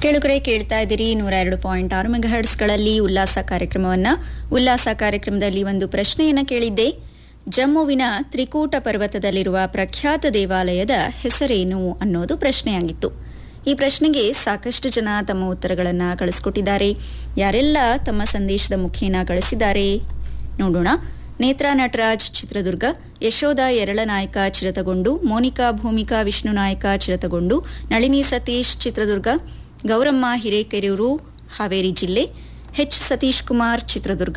ಕೇಳುಗರೆ ಕೇಳ್ತಾ ಇದ್ದೀರಿ ನೂರ ಎರಡು ಪಾಯಿಂಟ್ ಆರು ಮೆಗಾಹರ್ಟ್ಸ್ಗಳಲ್ಲಿ ಉಲ್ಲಾಸ ಕಾರ್ಯಕ್ರಮವನ್ನ ಉಲ್ಲಾಸ ಕಾರ್ಯಕ್ರಮದಲ್ಲಿ ಒಂದು ಪ್ರಶ್ನೆಯನ್ನ ಕೇಳಿದ್ದೆ ಜಮ್ಮುವಿನ ತ್ರಿಕೂಟ ಪರ್ವತದಲ್ಲಿರುವ ಪ್ರಖ್ಯಾತ ದೇವಾಲಯದ ಹೆಸರೇನು ಅನ್ನೋದು ಪ್ರಶ್ನೆಯಾಗಿತ್ತು ಈ ಪ್ರಶ್ನೆಗೆ ಸಾಕಷ್ಟು ಜನ ತಮ್ಮ ಉತ್ತರಗಳನ್ನ ಕಳಿಸ್ಕೊಟ್ಟಿದ್ದಾರೆ ಯಾರೆಲ್ಲ ತಮ್ಮ ಸಂದೇಶದ ಮುಖೇನ ಕಳಿಸಿದ್ದಾರೆ ನೋಡೋಣ ನೇತ್ರಾ ನಟರಾಜ್ ಚಿತ್ರದುರ್ಗ ಯಶೋಧ ಎರಳನಾಯಕ ಚಿರತಗೊಂಡು ಮೋನಿಕಾ ಭೂಮಿಕಾ ವಿಷ್ಣುನಾಯಕ ಚಿರತಗೊಂಡು ನಳಿನಿ ಸತೀಶ್ ಚಿತ್ರದುರ್ಗ ಗೌರಮ್ಮ ಹಿರೇಕೆರೂರು ಹಾವೇರಿ ಜಿಲ್ಲೆ ಎಚ್ ಸತೀಶ್ ಕುಮಾರ್ ಚಿತ್ರದುರ್ಗ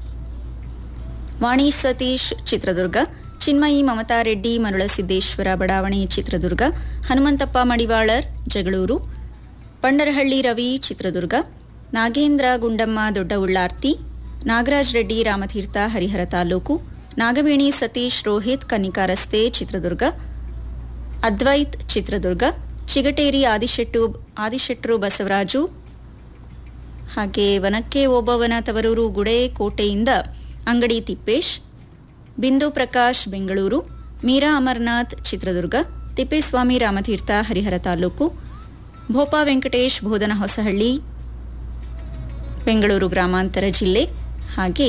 ವಾಣಿ ಸತೀಶ್ ಚಿತ್ರದುರ್ಗ ಚಿನ್ಮಯಿ ಮಮತಾ ರೆಡ್ಡಿ ಮರುಳಸಿದ್ದೇಶ್ವರ ಬಡಾವಣೆ ಚಿತ್ರದುರ್ಗ ಹನುಮಂತಪ್ಪ ಮಡಿವಾಳರ್ ಜಗಳೂರು ಪಂಡರಹಳ್ಳಿ ರವಿ ಚಿತ್ರದುರ್ಗ ನಾಗೇಂದ್ರ ಗುಂಡಮ್ಮ ದೊಡ್ಡ ಉಳ್ಳಾರ್ತಿ ನಾಗರಾಜ್ ರೆಡ್ಡಿ ರಾಮತೀರ್ಥ ಹರಿಹರ ತಾಲೂಕು ನಾಗವೇಣಿ ಸತೀಶ್ ರೋಹಿತ್ ಕನ್ನಿಕಾ ರಸ್ತೆ ಚಿತ್ರದುರ್ಗ ಅದ್ವೈತ್ ಚಿತ್ರದುರ್ಗ ಚಿಗಟೇರಿ ಆದಿಶೆಟ್ಟು ಆದಿಶೆಟ್ರು ಬಸವರಾಜು ಹಾಗೆ ವನಕ್ಕೆ ಓಬವ್ವನ ತವರೂರು ಗುಡೆ ಕೋಟೆಯಿಂದ ಅಂಗಡಿ ತಿಪ್ಪೇಶ್ ಬಿಂದು ಪ್ರಕಾಶ್ ಬೆಂಗಳೂರು ಮೀರಾ ಅಮರ್ನಾಥ್ ಚಿತ್ರದುರ್ಗ ತಿಪ್ಪೇಸ್ವಾಮಿ ರಾಮತೀರ್ಥ ಹರಿಹರ ತಾಲೂಕು ಭೋಪಾ ವೆಂಕಟೇಶ್ ಬೋಧನ ಹೊಸಹಳ್ಳಿ ಬೆಂಗಳೂರು ಗ್ರಾಮಾಂತರ ಜಿಲ್ಲೆ ಹಾಗೆ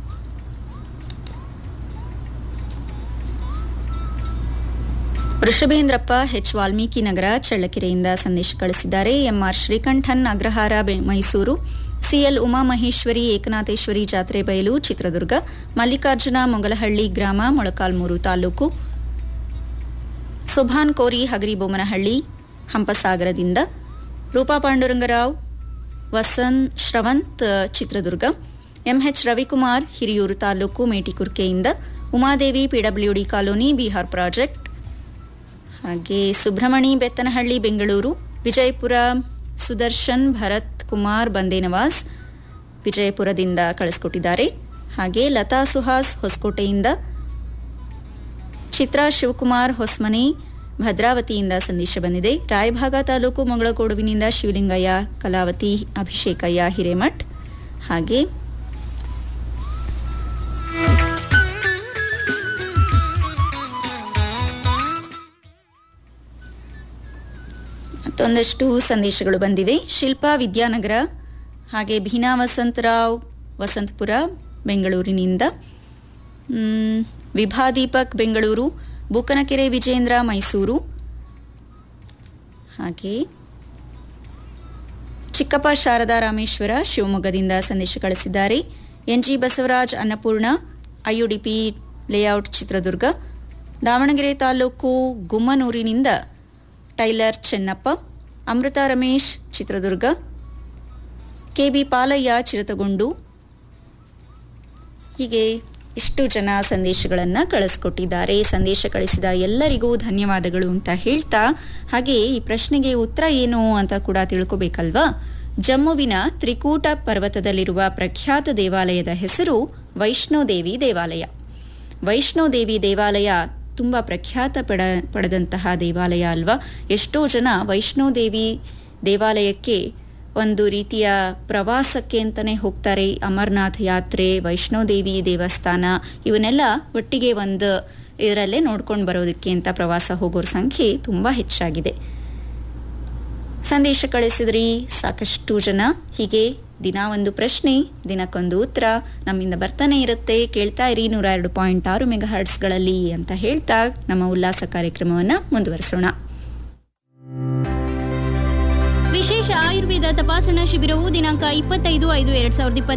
ವೃಷಭೇಂದ್ರಪ್ಪ ಎಚ್ ವಾಲ್ಮೀಕಿ ನಗರ ಚಳ್ಳಕೆರೆಯಿಂದ ಸಂದೇಶ ಕಳಿಸಿದ್ದಾರೆ ಎಂಆರ್ ಶ್ರೀಕಂಠನ್ ಅಗ್ರಹಾರ ಬೆ- ಮೈಸೂರು ಸಿಎಲ್ ಉಮಾಮಹೇಶ್ವರಿ ಏಕನಾಥೇಶ್ವರಿ ಜಾತ್ರೆ ಬಯಲು ಚಿತ್ರದುರ್ಗ ಮಲ್ಲಿಕಾರ್ಜುನ ಮೊಗಲಹಳ್ಳಿ ಗ್ರಾಮ ಮೊಳಕಾಲ್ಮೂರು ತಾಲೂಕು ಸುಭಾನ್ ಕೋರಿ ಹಗರಿಬೊಮ್ಮನಹಳ್ಳಿ ಹಂಪಸಾಗರದಿಂದ ರೂಪಾ ಪಾಂಡುರಂಗರಾವ್ ವಸನ್ ಶ್ರವಂತ್ ಚಿತ್ರದುರ್ಗ ಎಂಎಚ್ ರವಿಕುಮಾರ್ ಹಿರಿಯೂರು ತಾಲೂಕು ಮೇಟಿಕುರ್ಕೆಯಿಂದ Umadevi PWD colony Bihar project ಹಾಗೆ ಸುಬ್ರಹ್ಮಣಿ ಬೆತ್ತನಹಳ್ಳಿ ಬೆಂಗಳೂರು ವಿಜಯಪುರ ಸುದರ್ಶನ್ ಭರತ್ ಕುಮಾರ್ ಬಂದೇನವಾಸ್ ವಿಜಯಪುರದಿಂದ ಕಳಿಸ್ಕೊಟ್ಟಿದ್ದಾರೆ ಹಾಗೆ ಲತಾ ಸುಹಾಸ್ ಹೊಸಕೋಟೆಯಿಂದ ಚಿತ್ರಾ ಶಿವಕುಮಾರ್ ಹೊಸ್ಮನಿ ಭದ್ರಾವತಿಯಿಂದ ಸಂದೇಶ ಬಂದಿದೆ ರಾಯಭಾಗ ತಾಲೂಕು ಮಂಗಳಕೋಡುವಿನಿಂದ ಶಿವಲಿಂಗಯ್ಯ ಕಲಾವತಿ ಅಭಿಷೇಕಯ್ಯ ಹಿರೇಮಠ್ ಹಾಗೆ ಮತ್ತೊಂದಷ್ಟು ಸಂದೇಶಗಳು ಬಂದಿವೆ ಶಿಲ್ಪಾ ವಿದ್ಯಾನಗರ ಹಾಗೆ ಭೀನಾ ವಸಂತರಾವ್ ವಸಂತಪುರ ಬೆಂಗಳೂರಿನಿಂದ ಮ್, ವಿಭಾ ದೀಪಕ್ ಬೆಂಗಳೂರು ಬೂಕನಕೆರೆ ವಿಜೇಂದ್ರ ಮೈಸೂರು ಹಾಗೆ ಚಿಕ್ಕಪ್ಪ ಶಾರದಾ ರಾಮೇಶ್ವರ ಶಿವಮೊಗ್ಗದಿಂದ ಸಂದೇಶ ಕಳಿಸಿದ್ದಾರೆ NG Basavaraj Annapurna IUDP layout Chitradurga Davanagere taluk ಗುಮ್ಮನೂರಿನಿಂದ ಟೈಲರ್ ಚೆನ್ನಪ್ಪ ಅಮೃತ ರಮೇಶ್ ಚಿತ್ರದುರ್ಗ ಕೆಬಿ ಪಾಲಯ್ಯ ಚಿರತಗೊಂಡು ಹೀಗೆ ಇಷ್ಟು ಜನ ಸಂದೇಶಗಳನ್ನು ಕಳಿಸ್ಕೊಟ್ಟಿದ್ದಾರೆ ಸಂದೇಶ ಕಳಿಸಿದ ಎಲ್ಲರಿಗೂ ಧನ್ಯವಾದಗಳು ಅಂತ ಹೇಳ್ತಾ ಹಾಗೆ ಈ ಪ್ರಶ್ನೆಗೆ ಉತ್ತರ ಏನು ಅಂತ ಕೂಡ ತಿಳ್ಕೊಬೇಕಲ್ವಾ ಜಮ್ಮುವಿನ ತ್ರಿಕೂಟ ಪರ್ವತದಲ್ಲಿರುವ ಪ್ರಖ್ಯಾತ ದೇವಾಲಯದ ಹೆಸರು ವೈಷ್ಣೋದೇವಿ ದೇವಾಲಯ ವೈಷ್ಣೋದೇವಿ ದೇವಾಲಯ ತುಂಬ ಪ್ರಖ್ಯಾತ ಪಡ ಪಡೆದಂತಹ ದೇವಾಲಯ ಅಲ್ವಾ ಎಷ್ಟೋ ಜನ ವೈಷ್ಣೋದೇವಿ ದೇವಾಲಯಕ್ಕೆ ಒಂದು ರೀತಿಯ ಪ್ರವಾಸಕ್ಕೆ ಅಂತಲೇ ಹೋಗ್ತಾರೆ ಅಮರನಾಥ್ ಯಾತ್ರೆ ವೈಷ್ಣೋದೇವಿ ದೇವಸ್ಥಾನ ಇವನ್ನೆಲ್ಲ ಒಟ್ಟಿಗೆ ಒಂದು ಇದರಲ್ಲೇ ನೋಡ್ಕೊಂಡು ಬರೋದಕ್ಕೆ ಅಂತ ಪ್ರವಾಸ ಹೋಗೋರ ಸಂಖ್ಯೆ ತುಂಬ ಹೆಚ್ಚಾಗಿದೆ ಸಂದೇಶ ಕಳಿಸಿದ್ರಿ ಸಾಕಷ್ಟು ಜನ ಹೀಗೆ ದಿನ ಒಂದು ಪ್ರಶ್ನೆ ದಿನಕ್ಕೊಂದು ಉತ್ತರ ನಮ್ಮಿಂದ ಬರ್ತಾನೆ ಇರುತ್ತೆ ಕೇಳ್ತಾ ಇರಿ ನೂರ ಎರಡು ಪಾಯಿಂಟ್ ಆರು ಮೆಗಾ ಹರ್ಟ್ಸ್ಗಳಲ್ಲಿ ಅಂತ ಹೇಳ್ತಾ ನಮ್ಮ ಉಲ್ಲಾಸ ಕಾರ್ಯಕ್ರಮವನ್ನು ಮುಂದುವರಿಸೋಣ ವಿಶೇಷ ಆಯುರ್ವೇದ ತಪಾಸಣಾ ಶಿಬಿರವು ದಿನಾಂಕ ಇಪ್ಪತ್ತೈದು ಐದು ಎರಡ್ ಸಾವಿರದ